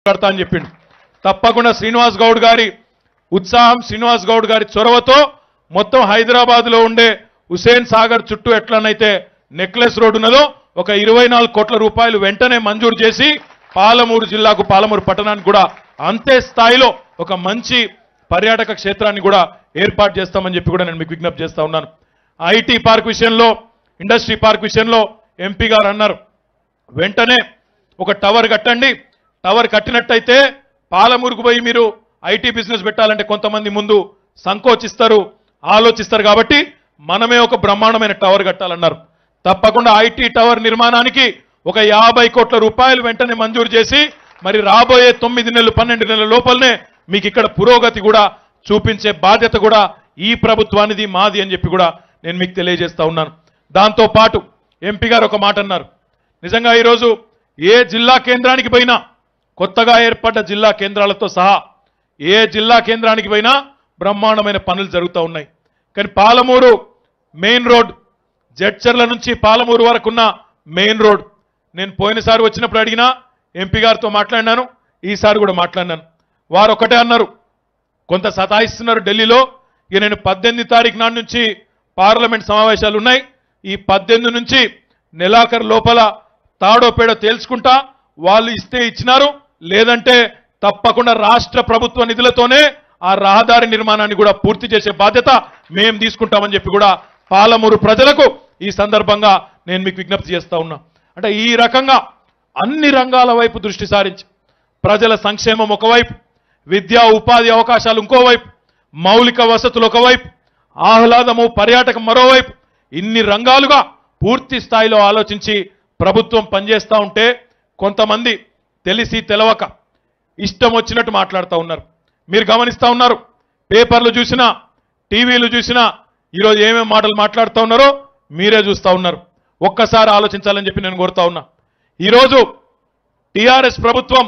కడతా అని చెప్పిండు తప్పకుండా శ్రీనివాస్ గౌడ్ గారి ఉత్సాహం శ్రీనివాస్ గౌడ్ గారి చొరవతో మొత్తం హైదరాబాద్ లో ఉండే హుసేన్ సాగర్ చుట్టూ ఎట్లనైతే నెక్లెస్ రోడ్ ఉన్నదో ఒక ఇరవై నాలుగు కోట్ల రూపాయలు వెంటనే మంజూరు చేసి పాలమూరు జిల్లాకు పాలమూరు పట్టణానికి కూడా అంతే స్థాయిలో ఒక మంచి పర్యాటక క్షేత్రాన్ని కూడా ఏర్పాటు చేస్తామని చెప్పి కూడా నేను మీకు విజ్ఞప్తి చేస్తా ఉన్నాను ఐటీ పార్క్ విషయంలో ఇండస్ట్రీ పార్క్ విషయంలో ఎంపీ గారు అన్నారు వెంటనే ఒక టవర్ కట్టండి టవర్ కట్టినట్టయితే పాలమూరుకు పోయి మీరు ఐటీ బిజినెస్ పెట్టాలంటే కొంతమంది ముందు సంకోచిస్తారు ఆలోచిస్తారు కాబట్టి మనమే ఒక బ్రహ్మాండమైన టవర్ కట్టాలన్నారు తప్పకుండా ఐటీ టవర్ నిర్మాణానికి ఒక యాభై కోట్ల రూపాయలు వెంటనే మంజూరు చేసి మరి రాబోయే తొమ్మిది నెలలు పన్నెండు నెలల లోపలనే మీకు ఇక్కడ పురోగతి కూడా చూపించే బాధ్యత కూడా ఈ ప్రభుత్వానిది మాది అని చెప్పి కూడా నేను మీకు తెలియజేస్తా ఉన్నాను దాంతో పాటు ఎంపీ గారు ఒక మాట అన్నారు నిజంగా ఈరోజు ఏ జిల్లా కేంద్రానికి పోయినా కొత్తగా ఏర్పడ్డ జిల్లా కేంద్రాలతో సహా ఏ జిల్లా కేంద్రానికి పోయినా బ్రహ్మాండమైన పనులు జరుగుతూ ఉన్నాయి కానీ పాలమూరు మెయిన్ రోడ్ జడ్చర్ల నుంచి పాలమూరు వరకు ఉన్న మెయిన్ రోడ్ నేను పోయినసారి వచ్చినప్పుడు అడిగినా ఎంపీ గారితో మాట్లాడినాను ఈసారి కూడా మాట్లాడినాను వారు ఒకటే అన్నారు కొంత సతాయిస్తున్నారు ఢిల్లీలో ఇక నేను పద్దెనిమిది తారీఖు నాటి నుంచి పార్లమెంట్ సమావేశాలు ఉన్నాయి ఈ పద్దెనిమిది నుంచి నెలాఖరు లోపల తాడో పేడో తేల్చుకుంటా వాళ్ళు ఇస్తే ఇచ్చినారు లేదంటే తప్పకుండా రాష్ట్ర ప్రభుత్వ నిధులతోనే ఆ రహదారి నిర్మాణాన్ని కూడా పూర్తి చేసే బాధ్యత మేం తీసుకుంటామని చెప్పి కూడా పాలమూరు ప్రజలకు ఈ సందర్భంగా నేను మీకు విజ్ఞప్తి చేస్తా ఉన్నా అంటే ఈ రకంగా అన్ని రంగాల వైపు దృష్టి సారించి ప్రజల సంక్షేమం ఒకవైపు విద్యా ఉపాధి అవకాశాలు ఇంకోవైపు మౌలిక వసతులు ఒకవైపు ఆహ్లాదము పర్యాటకం మరోవైపు ఇన్ని రంగాలుగా పూర్తి స్థాయిలో ఆలోచించి ప్రభుత్వం పనిచేస్తూ ఉంటే కొంతమంది తెలిసి తెలవక ఇష్టం వచ్చినట్టు మాట్లాడుతూ ఉన్నారు మీరు గమనిస్తూ ఉన్నారు పేపర్లు చూసినా టీవీలు చూసినా ఈరోజు ఏమేమి మాటలు మాట్లాడుతూ ఉన్నారో మీరే చూస్తూ ఉన్నారు ఒక్కసారి ఆలోచించాలని చెప్పి నేను కోరుతా ఉన్నా ఈరోజు టిఆర్ఎస్ ప్రభుత్వం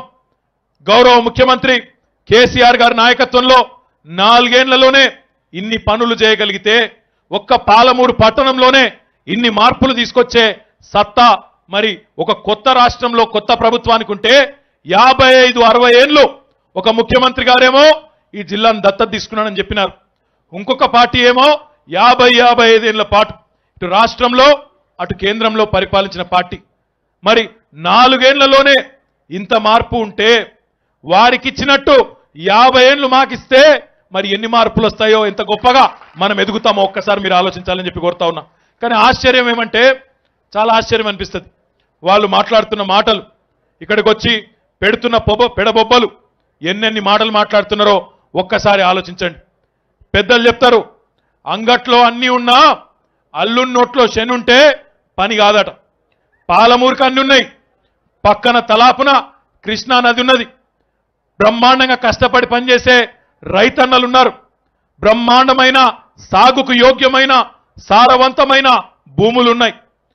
గౌరవ ముఖ్యమంత్రి కేసీఆర్ గారి నాయకత్వంలో నాలుగేళ్లలోనే ఇన్ని పనులు చేయగలిగితే ఒక్క పాలమూరు పట్టణంలోనే ఇన్ని మార్పులు తీసుకొచ్చే సత్తా మరి ఒక కొత్త రాష్ట్రంలో కొత్త ప్రభుత్వానికి ఉంటే యాభై ఐదు అరవై ఏళ్ళు ఒక ముఖ్యమంత్రి గారేమో ఈ జిల్లాను దత్తత తీసుకున్నానని చెప్పినారు ఇంకొక పార్టీ ఏమో యాభై యాభై ఐదేళ్ల పాటు ఇటు రాష్ట్రంలో అటు కేంద్రంలో పరిపాలించిన పార్టీ మరి నాలుగేళ్లలోనే ఇంత మార్పు ఉంటే వారికిచ్చినట్టు యాభై ఏళ్ళు మాకిస్తే మరి ఎన్ని మార్పులు వస్తాయో ఎంత గొప్పగా మనం ఎదుగుతామో ఒక్కసారి మీరు ఆలోచించాలని చెప్పి కోరుతా ఉన్నా కానీ ఆశ్చర్యం ఏమంటే చాలా ఆశ్చర్యం అనిపిస్తుంది వాళ్ళు మాట్లాడుతున్న మాటలు ఇక్కడికి వచ్చి పెడుతున్న పొబ పెడబొబ్బలు ఎన్నెన్ని మాటలు మాట్లాడుతున్నారో ఒక్కసారి ఆలోచించండి పెద్దలు చెప్తారు అంగట్లో అన్నీ ఉన్నా అల్లుడి నోట్లో శనుంటే పని కాదట పాలమూరుకు అన్ని ఉన్నాయి పక్కన తలాపున కృష్ణా నది ఉన్నది బ్రహ్మాండంగా కష్టపడి పనిచేసే రైతన్నలు ఉన్నారు బ్రహ్మాండమైన సాగుకు యోగ్యమైన సారవంతమైన భూములు ఉన్నాయి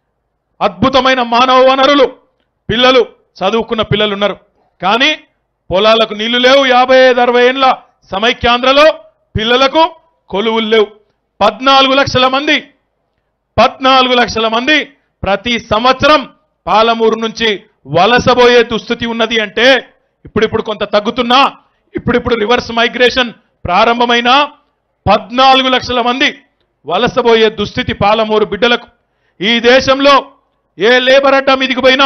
అద్భుతమైన మానవ వనరులు పిల్లలు చదువుకున్న పిల్లలు ఉన్నారు కానీ పొలాలకు నీళ్లు లేవు యాభై ఐదు అరవై ఏళ్ళ సమైక్యాంధ్రలో పిల్లలకు కొలువులు లేవు పద్నాలుగు లక్షల మంది పద్నాలుగు లక్షల మంది ప్రతి సంవత్సరం పాలమూరు నుంచి వలసబోయే దుస్థితి ఉన్నది అంటే ఇప్పుడిప్పుడు కొంత తగ్గుతున్నా ఇప్పుడిప్పుడు రివర్స్ మైగ్రేషన్ ప్రారంభమైన పద్నాలుగు లక్షల మంది వలసబోయే దుస్థితి పాలమూరు బిడ్డలకు ఈ దేశంలో ఏ లేబర్ అడ్డా మీదికి పోయినా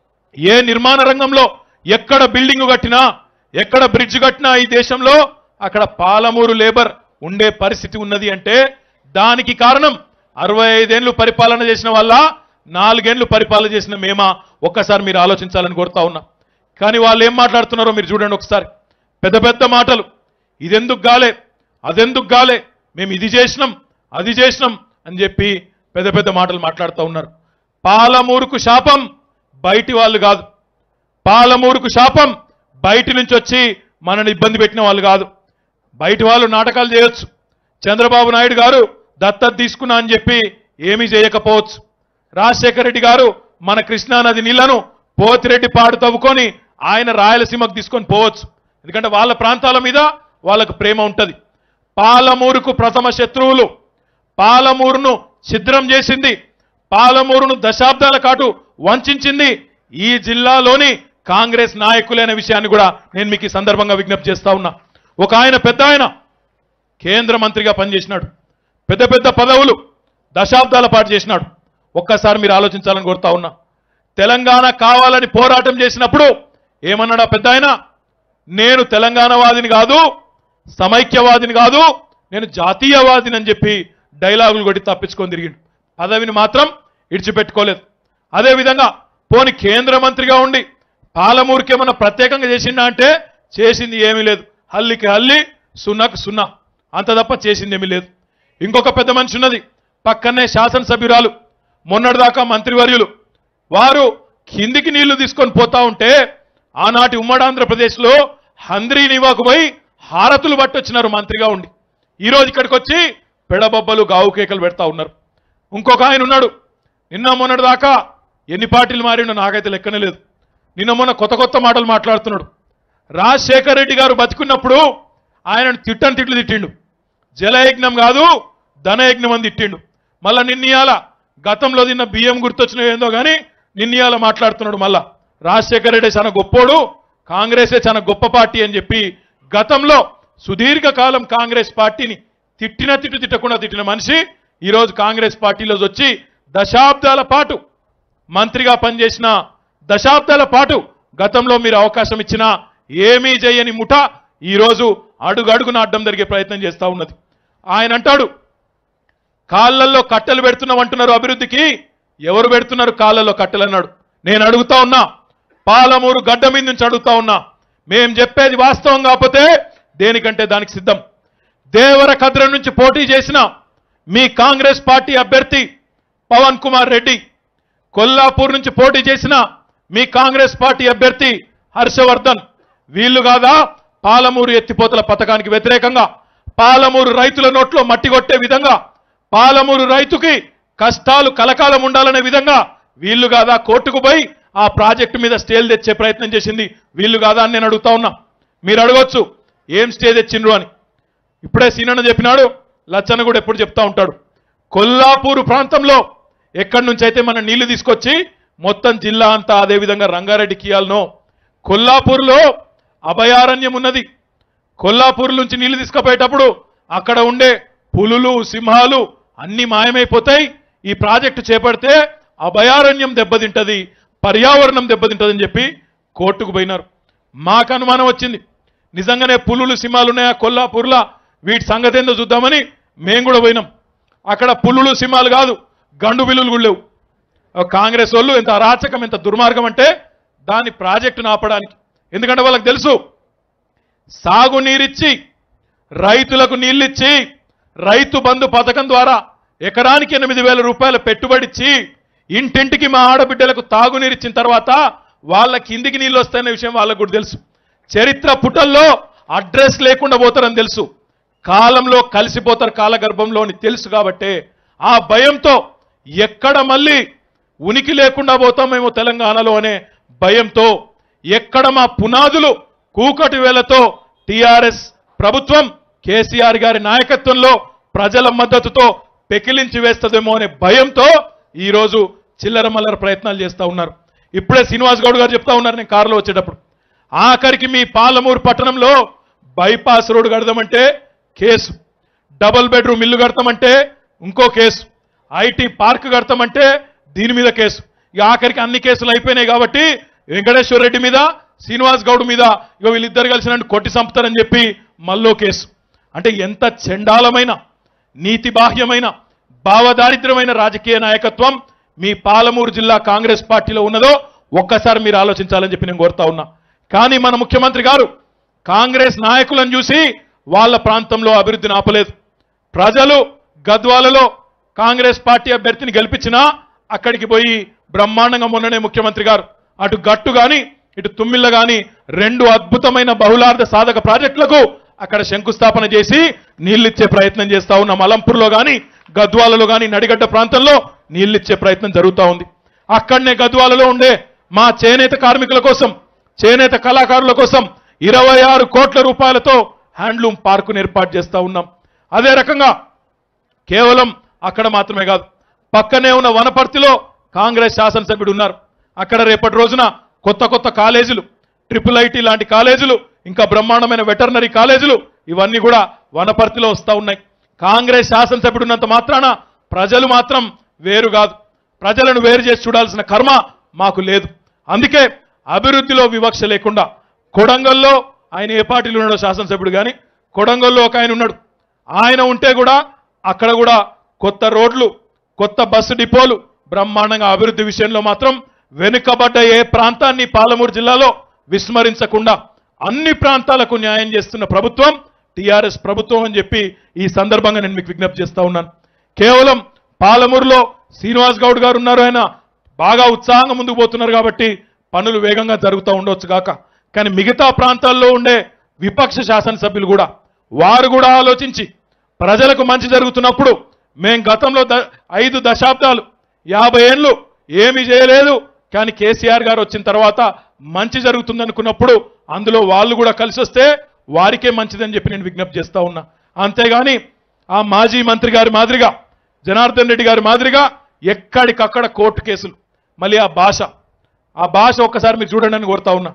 ఏ నిర్మాణ రంగంలో ఎక్కడ బిల్డింగ్ కట్టినా ఎక్కడ బ్రిడ్జ్ కట్టినా ఈ దేశంలో అక్కడ పాలమూరు లేబర్ ఉండే పరిస్థితి ఉన్నది అంటే దానికి కారణం అరవై ఐదేళ్లు పరిపాలన చేసిన వల్ల నాలుగేళ్లు పరిపాలన చేసిన మేమా ఒక్కసారి మీరు ఆలోచించాలని కోరుతా ఉన్నా కానీ వాళ్ళు ఏం మాట్లాడుతున్నారో మీరు చూడండి ఒకసారి పెద్ద పెద్ద మాటలు ఇదెందుకు గాలే అదెందుకు గాలే మేము ఇది చేసినాం అది చేసినాం అని చెప్పి పెద్ద పెద్ద మాటలు మాట్లాడుతూ ఉన్నారు పాలమూరుకు శాపం బయటి వాళ్ళు కాదు పాలమూరుకు శాపం బయటి నుంచి వచ్చి మనని ఇబ్బంది పెట్టిన వాళ్ళు కాదు బయటి వాళ్ళు నాటకాలు చేయొచ్చు చంద్రబాబు నాయుడు గారు దత్తత తీసుకున్నా అని చెప్పి ఏమీ చేయకపోవచ్చు రాజశేఖర రెడ్డి గారు మన కృష్ణానది నీళ్లను పోతిరెడ్డి పాడు తవ్వుకొని ఆయన రాయలసీమకు తీసుకొని పోవచ్చు ఎందుకంటే వాళ్ళ ప్రాంతాల మీద వాళ్ళకు ప్రేమ ఉంటది పాలమూరుకు ప్రథమ శత్రువులు పాలమూరును ఛిద్రం చేసింది పాలమూరును దశాబ్దాల కాటు వంచింది ఈ జిల్లాలోని కాంగ్రెస్ నాయకులైన విషయాన్ని కూడా నేను మీకు ఈ సందర్భంగా విజ్ఞప్తి చేస్తా ఉన్నా ఒక ఆయన పెద్ద ఆయన కేంద్ర మంత్రిగా పనిచేసినాడు పెద్ద పెద్ద పదవులు దశాబ్దాల పాటు చేసినాడు ఒక్కసారి మీరు ఆలోచించాలని కోరుతా ఉన్నా తెలంగాణ కావాలని పోరాటం చేసినప్పుడు ఏమన్నాడా పెద్ద ఆయన నేను తెలంగాణవాదిని కాదు సమైక్యవాదిని కాదు నేను జాతీయవాదిని అని చెప్పి డైలాగులు కొట్టి తప్పించుకొని తిరిగిండు పదవిని మాత్రం ఇడిచిపెట్టుకోలేదు అదేవిధంగా పోని కేంద్ర మంత్రిగా ఉండి పాలమూరుకి ఏమన్నా ప్రత్యేకంగా చేసిండా అంటే చేసింది ఏమీ లేదు హల్లికి హల్లి సున్నాకు సున్నా అంత తప్ప చేసింది ఏమీ లేదు ఇంకొక పెద్ద మనిషి ఉన్నది పక్కనే శాసనసభ్యురాలు మొన్నటిదాకా మంత్రివర్యులు వారు కిందికి నీళ్లు తీసుకొని పోతా ఉంటే ఆనాటి ఉమ్మడి ఆంధ్రప్రదేశ్లో హంద్రీ నివాకు పోయి హారతులు పట్టొచ్చినారు మంత్రిగా ఉండి ఈ రోజు ఇక్కడికి వచ్చి పెడబొబ్బలు గావు కేకలు పెడతా ఉన్నారు ఇంకొక ఆయన ఉన్నాడు నిన్న మొన్నటి దాకా ఎన్ని పార్టీలు మారిండో నాకైతే లెక్కనే లేదు నిన్న మొన్న కొత్త కొత్త మాటలు మాట్లాడుతున్నాడు రాజశేఖర్ రెడ్డి గారు బతుకున్నప్పుడు ఆయనను తిట్టని తిట్లు తిట్టిండు జలయజ్ఞం కాదు ధనయజ్ఞం అని తిట్టిండు మళ్ళా నిన్నయాల గతంలో తిన్న బియ్యం గుర్తొచ్చినవి ఏందో కానీ నిన్నయాల మాట్లాడుతున్నాడు మళ్ళా రాజశేఖర రెడ్డి చాలా గొప్పోడు కాంగ్రెసే చాలా గొప్ప పార్టీ అని చెప్పి గతంలో సుదీర్ఘకాలం కాంగ్రెస్ పార్టీని తిట్టిన తిట్టు తిట్టకుండా తిట్టిన మనిషి ఈరోజు కాంగ్రెస్ పార్టీలో వచ్చి దశాబ్దాల పాటు మంత్రిగా పనిచేసిన దశాబ్దాల పాటు గతంలో మీరు అవకాశం ఇచ్చినా ఏమీ చేయని ముఠ ఈరోజు అడుగడుగున అడ్డం జరిగే ప్రయత్నం చేస్తా ఉన్నది ఆయన అంటాడు కాళ్ళల్లో కట్టెలు పెడుతున్నాం అంటున్నారు అభివృద్ధికి ఎవరు పెడుతున్నారు కాళ్ళల్లో కట్టెలు అన్నాడు నేను అడుగుతా ఉన్నా పాలమూరు గడ్డ మీద నుంచి అడుగుతా ఉన్నా మేం చెప్పేది వాస్తవం కాకపోతే దేనికంటే దానికి సిద్ధం దేవర కద్ర నుంచి పోటీ చేసిన మీ కాంగ్రెస్ పార్టీ అభ్యర్థి పవన్ కుమార్ రెడ్డి కొల్లాపూర్ నుంచి పోటీ చేసిన మీ కాంగ్రెస్ పార్టీ అభ్యర్థి హర్షవర్ధన్ వీళ్ళు కాదా పాలమూరు ఎత్తిపోతల పథకానికి వ్యతిరేకంగా పాలమూరు రైతుల నోట్లో మట్టి కొట్టే విధంగా పాలమూరు రైతుకి కష్టాలు కలకాలం ఉండాలనే విధంగా వీళ్ళు కాదా కోర్టుకు పోయి ఆ ప్రాజెక్టు మీద స్టేలు తెచ్చే ప్రయత్నం చేసింది వీళ్ళు కాదా అని నేను అడుగుతా ఉన్నా మీరు అడగొచ్చు ఏం స్టే తెచ్చిండ్రు అని ఇప్పుడే సీనన్న చెప్పినాడు లచ్చన్న కూడా ఎప్పుడు చెప్తా ఉంటాడు కొల్లాపూరు ప్రాంతంలో ఎక్కడి నుంచి అయితే మనం నీళ్లు తీసుకొచ్చి మొత్తం జిల్లా అంతా అదే విధంగా రంగారెడ్డికి ఇయ్యాలనో కొల్లాపూర్లో అభయారణ్యం ఉన్నది కొల్లాపూర్ నుంచి నీళ్లు తీసుకుపోయేటప్పుడు అక్కడ ఉండే పులులు సింహాలు అన్ని మాయమైపోతాయి ఈ ప్రాజెక్టు చేపడితే అభయారణ్యం దెబ్బతింటది పర్యావరణం దెబ్బతింటదని చెప్పి కోర్టుకు పోయినారు మాకు అనుమానం వచ్చింది నిజంగానే పులులు సింహాలు ఉన్నాయా కొల్లాపూర్లా వీటి సంగతి ఏందో చూద్దామని మేము కూడా పోయినాం అక్కడ పులులు సింహాలు కాదు గండు బిల్లులు కూడా లేవు ఆ కాంగ్రెస్ వాళ్ళు ఎంత అరాచకం ఎంత దుర్మార్గం అంటే దాని ప్రాజెక్టును ఆపడానికి ఎందుకంటే వాళ్ళకి తెలుసు సాగునీరిచ్చి రైతులకు నీళ్ళిచ్చి రైతు బంధు పథకం ద్వారా ఎకరానికి ఎనిమిది వేల రూపాయల పెట్టుబడిచ్చి ఇంటింటికి మా ఆడబిడ్డలకు తాగునీరిచ్చిన తర్వాత వాళ్ళ కిందికి నీళ్ళు వస్తాయనే విషయం వాళ్ళకు కూడా తెలుసు చరిత్ర పుటల్లో అడ్రస్ లేకుండా పోతారని తెలుసు కాలంలో కలిసిపోతారు కాలగర్భంలో అని తెలుసు కాబట్టే ఆ భయంతో ఎక్కడ మళ్ళీ ఉనికి లేకుండా పోతామేమో తెలంగాణలో అనే భయంతో ఎక్కడ మా పునాదులు కూకటి వేలతో టిఆర్ఎస్ ప్రభుత్వం కేసీఆర్ గారి నాయకత్వంలో ప్రజల మద్దతుతో పెకిలించి వేస్తుందేమో అనే భయంతో ఈరోజు చిల్లర మల్లర ప్రయత్నాలు చేస్తా ఉన్నారు ఇప్పుడే శ్రీనివాస్ గౌడ్ గారు చెప్తా ఉన్నారు నేను కారులో వచ్చేటప్పుడు ఆఖరికి మీ పాలమూరు పట్టణంలో బైపాస్ రోడ్డు కడదామంటే కేసు డబుల్ బెడ్రూమ్ ఇల్లు కడతామంటే ఇంకో కేసు ఐటీ పార్క్ కడతామంటే దీని మీద కేసు ఇక ఆఖరికి అన్ని కేసులు అయిపోయినాయి కాబట్టి వెంకటేశ్వర రెడ్డి మీద శ్రీనివాస్ గౌడ్ మీద ఇక వీళ్ళిద్దరు కలిసి నన్ను కొట్టి చంపుతారని చెప్పి మల్లో కేసు అంటే ఎంత చండాలమైన నీతి బాహ్యమైన భావదారిద్ర్యమైన రాజకీయ నాయకత్వం మీ పాలమూరు జిల్లా కాంగ్రెస్ పార్టీలో ఉన్నదో ఒక్కసారి మీరు ఆలోచించాలని చెప్పి నేను కోరుతా ఉన్నా కానీ మన ముఖ్యమంత్రి గారు కాంగ్రెస్ నాయకులను చూసి వాళ్ళ ప్రాంతంలో అభివృద్ధిని ఆపలేదు ప్రజలు గద్వాలలో కాంగ్రెస్ పార్టీ అభ్యర్థిని గెలిపించినా అక్కడికి పోయి బ్రహ్మాండంగా మొన్ననే ముఖ్యమంత్రి గారు అటు గట్టు గాని ఇటు తుమ్మిళ్ళ గాని రెండు అద్భుతమైన బహుళార్థ సాధక ప్రాజెక్టులకు అక్కడ శంకుస్థాపన చేసి నీళ్ళిచ్చే ప్రయత్నం చేస్తా ఉన్న మలంపూర్లో గాని గద్వాలలో గాని నడిగడ్డ ప్రాంతంలో నీళ్ళిచ్చే ప్రయత్నం జరుగుతూ ఉంది అక్కడనే గద్వాలలో ఉండే మా చేనేత కార్మికుల కోసం చేనేత కళాకారుల కోసం ఇరవై ఆరు కోట్ల రూపాయలతో హ్యాండ్లూమ్ పార్కును ఏర్పాటు చేస్తా ఉన్నాం అదే రకంగా కేవలం అక్కడ మాత్రమే కాదు పక్కనే ఉన్న వనపర్తిలో కాంగ్రెస్ శాసనసభ్యుడు ఉన్నారు అక్కడ రేపటి రోజున కొత్త కొత్త కాలేజీలు ట్రిపుల్ ఐటీ లాంటి కాలేజీలు ఇంకా బ్రహ్మాండమైన వెటర్నరీ కాలేజీలు ఇవన్నీ కూడా వనపర్తిలో వస్తూ ఉన్నాయి కాంగ్రెస్ శాసనసభ్యుడు ఉన్నంత మాత్రాన ప్రజలు మాత్రం వేరు కాదు ప్రజలను వేరు చేసి చూడాల్సిన కర్మ మాకు లేదు అందుకే అభివృద్ధిలో వివక్ష లేకుండా కొడంగల్లో ఆయన ఏ పార్టీలో ఉన్నాడో శాసనసభ్యుడు కానీ కొడంగల్లో ఒక ఆయన ఉన్నాడు ఆయన ఉంటే కూడా అక్కడ కూడా కొత్త రోడ్లు కొత్త బస్సు డిపోలు బ్రహ్మాండంగా అభివృద్ధి విషయంలో మాత్రం వెనుకబడ్డ ఏ ప్రాంతాన్ని పాలమూరు జిల్లాలో విస్మరించకుండా అన్ని ప్రాంతాలకు న్యాయం చేస్తున్న ప్రభుత్వం టిఆర్ఎస్ ప్రభుత్వం అని చెప్పి ఈ సందర్భంగా నేను మీకు విజ్ఞప్తి చేస్తా ఉన్నాను కేవలం పాలమూరులో శ్రీనివాస్ గౌడ్ గారు ఉన్నారు ఆయన బాగా ఉత్సాహంగా ముందుకు పోతున్నారు కాబట్టి పనులు వేగంగా జరుగుతూ ఉండొచ్చు కాక కానీ మిగతా ప్రాంతాల్లో ఉండే విపక్ష శాసనసభ్యులు కూడా వారు కూడా ఆలోచించి ప్రజలకు మంచి జరుగుతున్నప్పుడు మేం గతంలో ద- ఐదు దశాబ్దాలు యాభై ఏళ్ళు ఏమీ చేయలేదు కానీ కేసీఆర్ గారు వచ్చిన తర్వాత మంచి జరుగుతుంది అనుకున్నప్పుడు అందులో వాళ్ళు కూడా కలిసి వస్తే వారికే మంచిదని చెప్పి నేను విజ్ఞప్తి చేస్తా ఉన్నా అంతేగాని ఆ మాజీ మంత్రి గారి మాదిరిగా జనార్దన్ రెడ్డి గారి మాదిరిగా ఎక్కడికక్కడ కోర్టు కేసులు మళ్ళీ ఆ భాష ఆ భాష ఒక్కసారి మీరు చూడండి అని కోరుతా ఉన్నా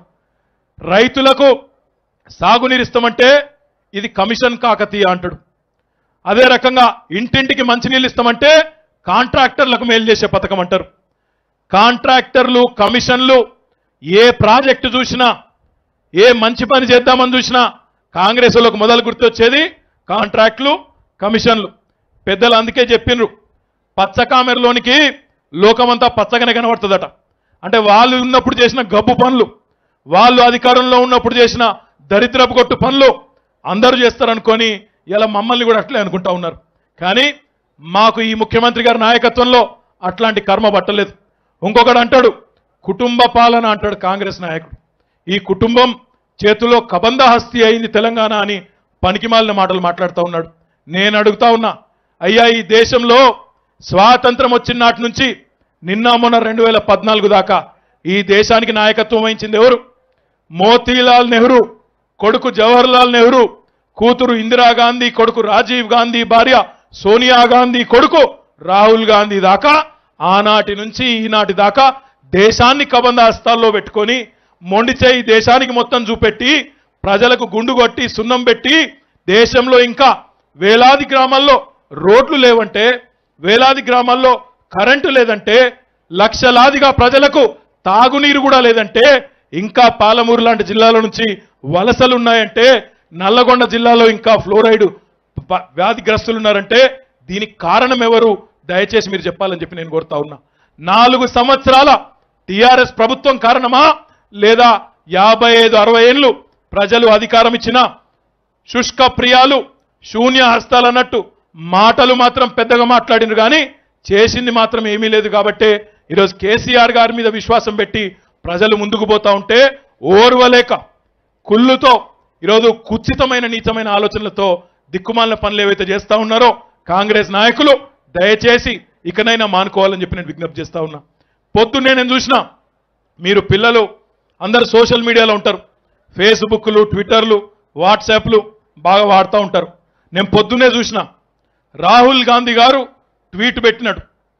రైతులకు సాగునీరు ఇస్తామంటే ఇది కమిషన్ కాకతీయ అంటాడు అదే రకంగా ఇంటింటికి మంచినీళ్ళు ఇస్తామంటే కాంట్రాక్టర్లకు మేలు చేసే పథకం అంటారు కాంట్రాక్టర్లు కమిషన్లు ఏ ప్రాజెక్టు చూసినా ఏ మంచి పని చేద్దామని చూసినా కాంగ్రెస్ వాళ్ళకు మొదలు గుర్తొచ్చేది కాంట్రాక్ట్లు కమిషన్లు పెద్దలు అందుకే చెప్పిండ్రు పచ్చ కామెరలోనికి లోకమంతా పచ్చగానే కనబడుతుందట అంటే వాళ్ళు ఉన్నప్పుడు చేసిన గబ్బు పనులు వాళ్ళు అధికారంలో ఉన్నప్పుడు చేసిన దరిద్రపు కొట్టు పనులు అందరూ చేస్తారనుకొని ఇలా మమ్మల్ని కూడా అట్లే అనుకుంటా ఉన్నారు కానీ మాకు ఈ ముఖ్యమంత్రి గారి నాయకత్వంలో అట్లాంటి కర్మ పట్టలేదు ఇంకొకడు అంటాడు కుటుంబ పాలన అంటాడు కాంగ్రెస్ నాయకుడు ఈ కుటుంబం చేతిలో కబంధ హస్తి అయింది తెలంగాణ అని పనికిమాలిన మాటలు మాట్లాడుతూ ఉన్నాడు నేను అడుగుతా ఉన్నా అయ్యా ఈ దేశంలో స్వాతంత్రం వచ్చిన నాటి నుంచి నిన్న మొన్న రెండు వేల పద్నాలుగు దాకా ఈ దేశానికి నాయకత్వం వహించింది ఎవరు మోతీలాల్ నెహ్రూ కొడుకు జవహర్లాల్ నెహ్రూ కూతురు ఇందిరాగాంధీ కొడుకు రాజీవ్ గాంధీ భార్య సోనియా గాంధీ కొడుకు రాహుల్ గాంధీ దాకా ఆనాటి నుంచి ఈనాటి దాకా దేశాన్ని కబంధ హస్తాల్లో పెట్టుకొని మొండి చేయి దేశానికి మొత్తం చూపెట్టి ప్రజలకు గుండు కొట్టి సున్నం పెట్టి దేశంలో ఇంకా వేలాది గ్రామాల్లో రోడ్లు లేవంటే వేలాది గ్రామాల్లో కరెంటు లేదంటే లక్షలాదిగా ప్రజలకు తాగునీరు కూడా లేదంటే ఇంకా పాలమూరు లాంటి జిల్లాల నుంచి వలసలు ఉన్నాయంటే నల్లగొండ జిల్లాలో ఇంకా ఫ్లోరైడ్ ప- వ్యాధిగ్రస్తులు ఉన్నారంటే దీనికి కారణం ఎవరు దయచేసి మీరు చెప్పాలని చెప్పి నేను కోరుతా ఉన్నా నాలుగు సంవత్సరాల టిఆర్ఎస్ ప్రభుత్వం కారణమా లేదా యాభై ఐదు అరవై ఏళ్ళు ప్రజలు అధికారం ఇచ్చినా శుష్క ప్రియాలు శూన్య హస్తాలు అన్నట్టు మాటలు మాత్రం పెద్దగా మాట్లాడినారు కానీ చేసింది మాత్రం ఏమీ లేదు కాబట్టే ఈరోజు కేసీఆర్ గారి మీద విశ్వాసం పెట్టి ప్రజలు ముందుకు పోతా ఉంటే ఓర్వలేక కుళ్ళుతో ఈరోజు కుచితమైన నీచమైన ఆలోచనలతో దిక్కుమాలిన పనులు ఏవైతే చేస్తా ఉన్నారో కాంగ్రెస్ నాయకులు దయచేసి ఇకనైనా మానుకోవాలని చెప్పి నేను విజ్ఞప్తి చేస్తా ఉన్నా పొద్దున్నే నేను చూసిన మీరు పిల్లలు అందరు సోషల్ మీడియాలో ఉంటారు ఫేస్బుక్లు ట్విట్టర్లు వాట్సాప్లు బాగా వాడుతూ ఉంటారు నేను పొద్దున్నే చూసిన రాహుల్ గాంధీ గారు ట్వీట్ పెట్టినాడు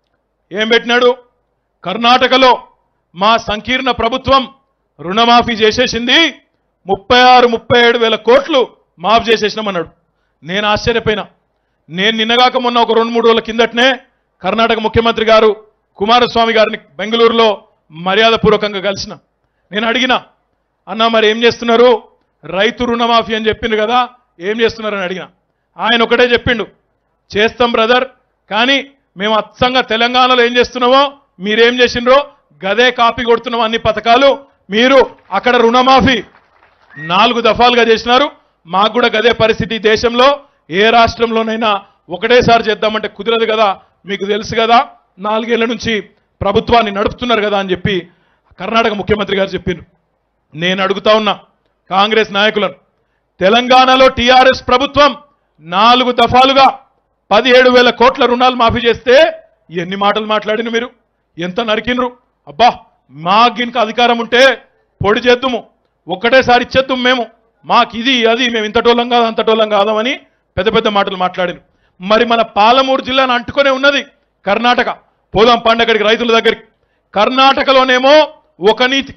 ఏం పెట్టినాడు కర్ణాటకలో మా సంకీర్ణ ప్రభుత్వం రుణమాఫీ చేసేసింది ముప్పై ఆరు ముప్పై ఏడు వేల కోట్లు మాఫ్ చేసేసినామన్నాడు నేను ఆశ్చర్యపోయినా నేను నిన్నగాక మొన్న ఒక రెండు మూడు రోజుల కిందటనే కర్ణాటక ముఖ్యమంత్రి గారు కుమారస్వామి గారిని బెంగళూరులో మర్యాదపూర్వకంగా కలిసిన నేను అడిగిన అన్న మరి ఏం చేస్తున్నారు రైతు రుణమాఫీ అని చెప్పిండు కదా ఏం చేస్తున్నారని అడిగిన ఆయన ఒకటే చెప్పిండు చేస్తాం బ్రదర్ కానీ మేము అచ్చంగా తెలంగాణలో ఏం చేస్తున్నామో మీరేం చేసిండ్రో గదే కాపీ కొడుతున్నాం అన్ని పథకాలు మీరు అక్కడ రుణమాఫీ నాలుగు దఫాలుగా చేసినారు మాకు కూడా గదే పరిస్థితి ఈ దేశంలో ఏ రాష్ట్రంలోనైనా ఒకటేసారి చేద్దామంటే కుదరదు కదా మీకు తెలుసు కదా నాలుగేళ్ల నుంచి ప్రభుత్వాన్ని నడుపుతున్నారు కదా అని చెప్పి కర్ణాటక ముఖ్యమంత్రి గారు చెప్పారు నేను అడుగుతా ఉన్నా కాంగ్రెస్ నాయకులను తెలంగాణలో టీఆర్ఎస్ ప్రభుత్వం నాలుగు దఫాలుగా పదిహేడు వేల కోట్ల రుణాలు మాఫీ చేస్తే ఎన్ని మాటలు మాట్లాడిన మీరు ఎంత నరికినరు అబ్బా మా గినక అధికారం ఉంటే పొడి చేద్దుము ఒక్కటేసారి ఇచ్చేద్దాం మేము మాకు ఇది అది మేము ఇంతటోళ్ళం కాదు అంతటోళ్ళం కాదామని పెద్ద పెద్ద మాటలు మాట్లాడిన మరి మన పాలమూరు జిల్లాను అంటుకొనే ఉన్నది కర్ణాటక పోదాం పండగడికి రైతుల దగ్గరికి కర్ణాటకలోనేమో ఒక నీతి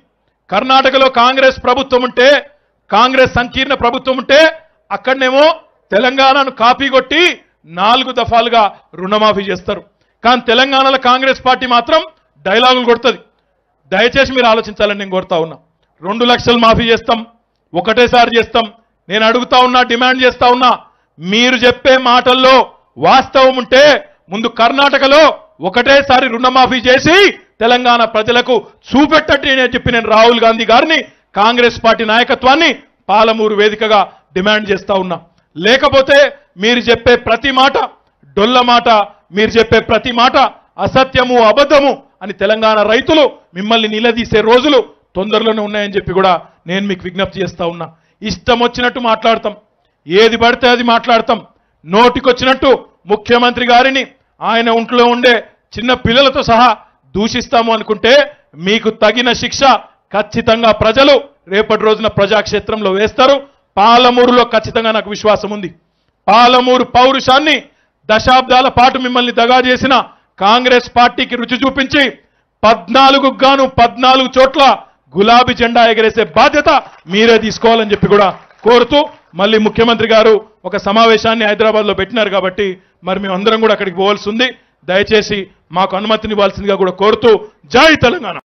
కర్ణాటకలో కాంగ్రెస్ ప్రభుత్వం ఉంటే కాంగ్రెస్ సంకీర్ణ ప్రభుత్వం ఉంటే అక్కడనేమో తెలంగాణను కాపీ కొట్టి నాలుగు దఫాలుగా రుణమాఫీ చేస్తారు కానీ తెలంగాణలో కాంగ్రెస్ పార్టీ మాత్రం డైలాగులు కొడుతుంది దయచేసి మీరు ఆలోచించాలని నేను కోరుతా ఉన్నా రెండు లక్షలు మాఫీ చేస్తాం ఒకటేసారి చేస్తాం నేను అడుగుతా ఉన్నా డిమాండ్ చేస్తా ఉన్నా మీరు చెప్పే మాటల్లో వాస్తవం ఉంటే ముందు కర్ణాటకలో ఒకటేసారి రుణమాఫీ చేసి తెలంగాణ ప్రజలకు చూపెట్టట్టు అని చెప్పి నేను రాహుల్ గాంధీ గారిని కాంగ్రెస్ పార్టీ నాయకత్వాన్ని పాలమూరు వేదికగా డిమాండ్ చేస్తా ఉన్నా లేకపోతే మీరు చెప్పే ప్రతి మాట డొల్ల మాట మీరు చెప్పే ప్రతి మాట అసత్యము అబద్ధము అని తెలంగాణ రైతులు మిమ్మల్ని నిలదీసే రోజులు తొందరలోనే ఉన్నాయని చెప్పి కూడా నేను మీకు విజ్ఞప్తి చేస్తా ఉన్నా ఇష్టం వచ్చినట్టు మాట్లాడతాం ఏది పడితే అది మాట్లాడతాం నోటికొచ్చినట్టు ముఖ్యమంత్రి గారిని ఆయన ఒంట్లో ఉండే చిన్న పిల్లలతో సహా దూషిస్తాము అనుకుంటే మీకు తగిన శిక్ష ఖచ్చితంగా ప్రజలు రేపటి రోజున ప్రజాక్షేత్రంలో వేస్తారు పాలమూరులో ఖచ్చితంగా నాకు విశ్వాసం ఉంది పాలమూరు పౌరుషాన్ని దశాబ్దాల పాటు మిమ్మల్ని దగా చేసిన కాంగ్రెస్ పార్టీకి రుచి చూపించి పద్నాలుగు గాను పద్నాలుగు చోట్ల గులాబీ జెండా ఎగరేసే బాధ్యత మీరే తీసుకోవాలని చెప్పి కూడా కోరుతూ మళ్ళీ ముఖ్యమంత్రి గారు ఒక సమావేశాన్ని హైదరాబాద్ లో పెట్టినారు కాబట్టి మరి మేము అందరం కూడా అక్కడికి పోవాల్సి ఉంది దయచేసి మాకు అనుమతినివ్వాల్సిందిగా కూడా కోరుతూ జై తెలంగాణ